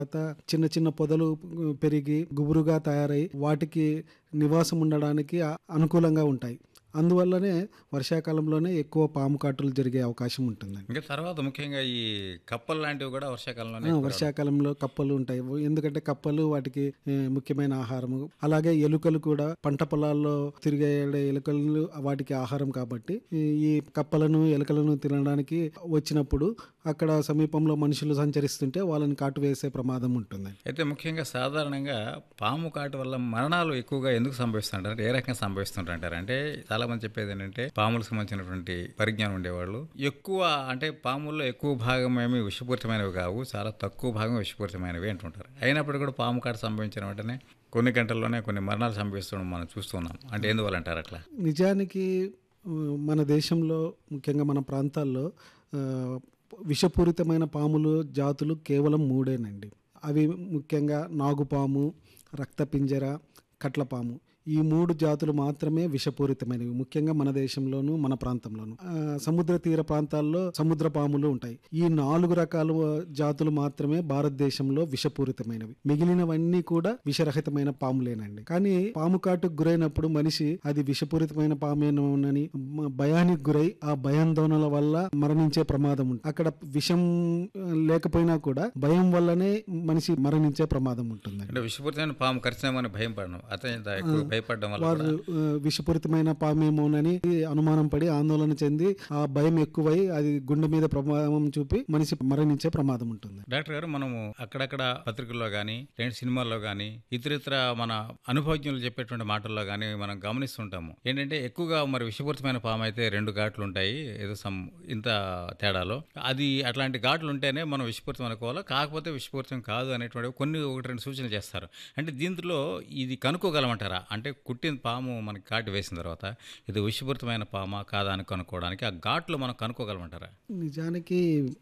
తర్వాత చిన్న చిన్న పొదలు పెరిగి గుబురుగా తయారై వాటికి నివాసం ఉండడానికి ఆ- అనుకూలంగా ఉంటాయి అందువల్లనే వర్షాకాలంలోనే ఎక్కువ పాము కాటులు జరిగే అవకాశం ఉంటుందండి ఇంకా తర్వాత ముఖ్యంగా ఈ కప్పలు లాంటివి కూడా వర్షాకాలంలోనే ఆ, ఎక్కువ వర్షాకాలంలో కప్పలు ఉంటాయి ఎందుకంటే కప్పలు వాటికి ఏ, ముఖ్యమైన ఆహారము అలాగే ఎలుకలు కూడా పంట పొలాల్లో తిరిగే ఎలుకలు వాటికి ఆహారం కాబట్టి ఈ ఈ కప్పలను ఎలుకలను తినడానికి వచ్చినప్పుడు అక్కడ సమీపంలో మనుషులు సంచరిస్తుంటే వాళ్ళని కాటు వేసే ప్రమాదం ఉంటుందండి అయితే ముఖ్యంగా సాధారణంగా పాము కాటు వల్ల మరణాలు ఎక్కువగా ఎందుకు సంభవిస్తుంటారు అంటే ఏ రకంగా సంభవిస్తుంటారు అంటే చాలా మంది చెప్పేది ఏంటంటే పాములకు సంబంధించినటువంటి పరిజ్ఞానం ఉండేవాళ్ళు ఎక్కువ అంటే పాముల్లో ఎక్కువ భాగం ఏమి విషపూరితమైనవి కావు చాలా తక్కువ భాగం విషపూరితమైనవి అంటుంటారు అయినప్పటికీ కూడా పాము కాటు సంభవించిన వెంటనే కొన్ని గంటల్లోనే కొన్ని మరణాలు సంభవిస్తుండడం మనం చూస్తున్నాం అంటే ఎందువల్ల అంటారు అట్లా నిజానికి ఆ, మన దేశంలో ముఖ్యంగా మన ప్రాంతాల్లో ఆ, విషపూరితమైన పాములు జాతులు కేవలం మూడేనండి అవి ముఖ్యంగా నాగుపాము రక్తపింజర కట్లపాము ఈ మూడు జాతులు మాత్రమే విషపూరితమైనవి ముఖ్యంగా మన దేశంలోను మన ప్రాంతంలోను ఆ, సముద్ర తీర ప్రాంతాల్లో సముద్ర పాములు ఉంటాయి ఈ నాలుగు రకాల జాతులు మాత్రమే భారతదేశంలో విషపూరితమైనవి మిగిలినవన్నీ కూడా విషరహితమైన పాములేనండి కానీ పాము కాటుకు గురైనప్పుడు మనిషి అది విషపూరితమైన పామేనోనని మ- భయానికి గురై ఆ భయాందోళనల వల్ల మరణించే ప్రమాదం ఉంది అక్కడ విషం ఆ, లేకపోయినా కూడా భయం వల్లనే మనిషి మరణించే ప్రమాదం ఉంటుందండి అంటే విషపూరితమైన పాము కరిచినామని భయం పడను అతను ఇంత ఎక్కువ భయపడడం వల్ల వారు కూడా ఆ, విషపూరితమైన పామేమోనని అనుమానం పడి ఆందోళన చెంది ఆ భయం ఎక్కువై అది గుండె మీద ప్రభావం చూపి మనిషి మరణించే ప్రమాదం ఉంటుంది డాక్టర్ గారు మనము అక్కడక్కడ పత్రికల్లో కానీ లేదంటే సినిమాల్లో కానీ ఇతరితర మన అనుభవజ్ఞులు చెప్పేటువంటి మాటల్లో కానీ మనం గమనిస్తుంటాము ఏంటంటే ఎక్కువగా మరి విషపూరితమైన పాము అయితే రెండు ఘాట్లు ఉంటాయి ఏదో సమ్ ఇంత తేడాలో అది అట్లాంటి ఘాట్లు ఉంటేనే మనం విషపూరితం అనుకోవాలి కాకపోతే విషపూరితం కాదు అనేటువంటి కొన్ని ఒకటి రెండు సూచనలు చేస్తారు అంటే దీంట్లో ఇది కనుక్కోగలమంటారా అంటే కుట్టిన పాము మనకి ఘాటు వేసిన తర్వాత ఇది విషపూరితమైన పామా కాదా అని కనుక్కోవడానికి ఆ ఘాట్లు మనం కనుక్కోగలమంటారా నిజానికి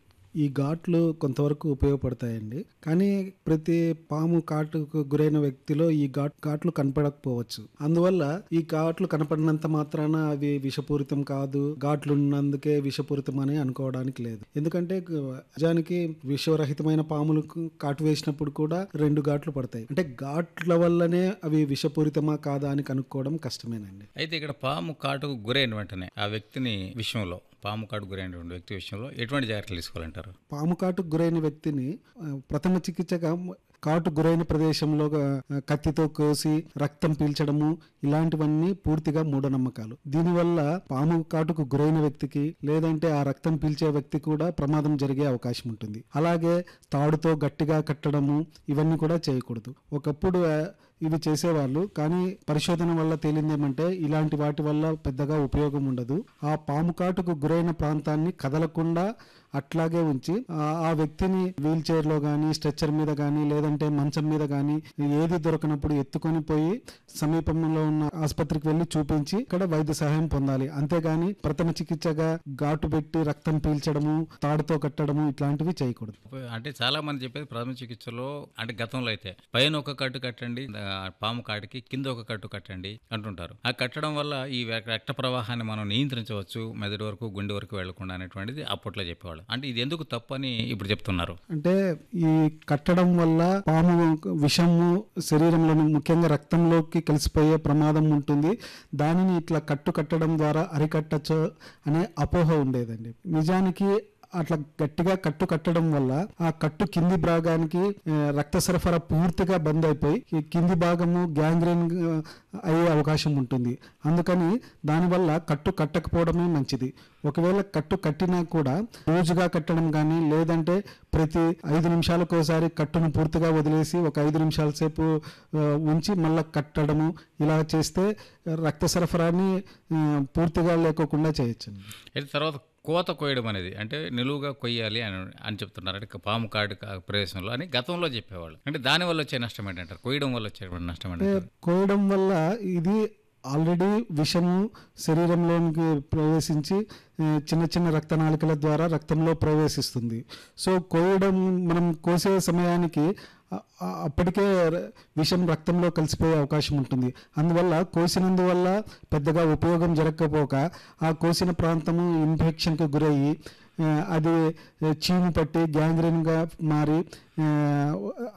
ఈ ఘాట్లు కొంతవరకు ఉపయోగపడతాయండి కానీ ప్రతి పాము కాటుకు గురైన వ్యక్తిలో ఈ ఘాట్ ఘాట్లు కనపడకపోవచ్చు అందువల్ల ఈ ఘాట్లు కనపడినంత మాత్రాన అవి విషపూరితం కాదు ఘాట్లు ఉన్నందుకే విషపూరితం అని అనుకోవడానికి లేదు ఎందుకంటే గ- నిజానికి విషరహితమైన పాములకు కాటు వేసినప్పుడు కూడా రెండు ఘాట్లు పడతాయి అంటే ఘాట్ల వల్లనే అవి విషపూరితమా కాదా అని కనుక్కోవడం కష్టమేనండి అయితే ఇక్కడ పాము కాటుకు గురైన వెంటనే ఆ వ్యక్తిని విషయంలో పాము కాటు గురైనటువంటి వ్యక్తి విషయంలో ఎటువంటి జాగ్రత్తలు తీసుకోవాలంటారు పాము కాటుకు గురైన వ్యక్తిని ఆ, ప్రథమ చికిత్సగా కాటు గురైన ప్రదేశంలో ఆ, కత్తితో కోసి రక్తం పీల్చడము ఇలాంటివన్నీ పూర్తిగా మూఢనమ్మకాలు దీనివల్ల పాము కాటుకు గురైన వ్యక్తికి లేదంటే ఆ రక్తం పీల్చే వ్యక్తి కూడా ప్రమాదం జరిగే అవకాశం ఉంటుంది అలాగే తాడుతో గట్టిగా కట్టడము ఇవన్నీ కూడా చేయకూడదు ఒకప్పుడు ఆ, ఇవి చేసేవాళ్ళు కానీ పరిశోధన వల్ల తేలిందేమంటే ఇలాంటి వాటి వల్ల పెద్దగా ఉపయోగం ఉండదు ఆ పాము కాటుకు గురైన ప్రాంతాన్ని కదలకుండా అట్లాగే ఉంచి ఆ- ఆ వ్యక్తిని వీల్ చైర్ లో కానీ స్ట్రెచ్చర్ మీద కానీ లేదంటే మంచం మీద కానీ ఏది దొరకనప్పుడు ఎత్తుకొని పోయి సమీపంలో ఉన్న ఆసుపత్రికి వెళ్లి చూపించి ఇక్కడ వైద్య సహాయం పొందాలి అంతేగాని ప్రథమ చికిత్సగా ఘాటు పెట్టి రక్తం పీల్చడము తాడుతో కట్టడము ఇట్లాంటివి చేయకూడదు అంటే చాలా మంది చెప్పేది ప్రథమ చికిత్సలో అంటే గతంలో అయితే పైన ఒక కట్టు కట్టండి ఆ పాము కాటికి కింద ఒక కట్టు కట్టండి అంటుంటారు ఆ కట్టడం వల్ల ఈ రక్- రక్త ప్రవాహాన్ని మనం నియంత్రించవచ్చు మెదడు వరకు గుండె వరకు వెళ్లకుండా అనేటువంటిది అప్పట్లో చెప్పేవాళ్ళు అంటే ఇది ఎందుకు తప్పు అని ఇప్పుడు చెప్తున్నారు అంటే ఈ కట్టడం వల్ల పాము విషము శరీరంలోని ముఖ్యంగా రక్తంలోకి కలిసిపోయే ప్రమాదం ఉంటుంది దానిని ఇట్లా కట్టు కట్టడం ద్వారా అరికట్టచ్చు అనే అపోహ ఉండేదండి నిజానికి అట్లా గట్టిగా కట్టు కట్టడం వల్ల ఆ కట్టు కింది భాగానికి ఆ, రక్త సరఫరా పూర్తిగా బంద్ అయిపోయి ఈ కింది భాగము గ్యాంగ్రీన్ ఆ, అయ్యే అవకాశం ఉంటుంది అందుకని దానివల్ల కట్టు కట్టకపోవడమే మంచిది ఒకవేళ కట్టు కట్టినా కూడా రోజుగా కట్టడం కానీ లేదంటే ప్రతి ఐదు నిమిషాలకు ఒకసారి కట్టును పూర్తిగా వదిలేసి ఒక ఐదు నిమిషాల సేపు ఆ, ఉంచి మళ్ళీ కట్టడము ఇలా చేస్తే రక్త సరఫరాని ఆ, పూర్తిగా లేకోకుండా చేయొచ్చండి అయితే తర్వాత కోత కోయడం అనేది అంటే నిలువుగా కొయ్యాలి అని అని చెప్తున్నారు అంటే పాము కాడు కా- ప్రదేశంలో అని గతంలో చెప్పేవాళ్ళు అంటే దానివల్ల వచ్చే నష్టం ఏంటంటారు కొయ్యడం వల్ల వచ్చే నష్టం ఏంటంటారు కోయడం వల్ల ఇది ఆల్రెడీ విషము శరీరంలోనికి ప్రవేశించి ఆ, చిన్న చిన్న రక్తనాళికల ద్వారా రక్తంలో ప్రవేశిస్తుంది సో కోయడం మనం కోసే సమయానికి ఆ- ఆ- అప్పటికే ర- విషం రక్తంలో కలిసిపోయే అవకాశం ఉంటుంది అందువల్ల కోసినందువల్ల పెద్దగా ఉపయోగం జరగకపోక ఆ కోసిన ప్రాంతము ఇన్ఫెక్షన్కి గురయ్యి ఆ, ఆ, అది చీము పట్టి గ్యాంగ్రీన్గా మారి ఆ,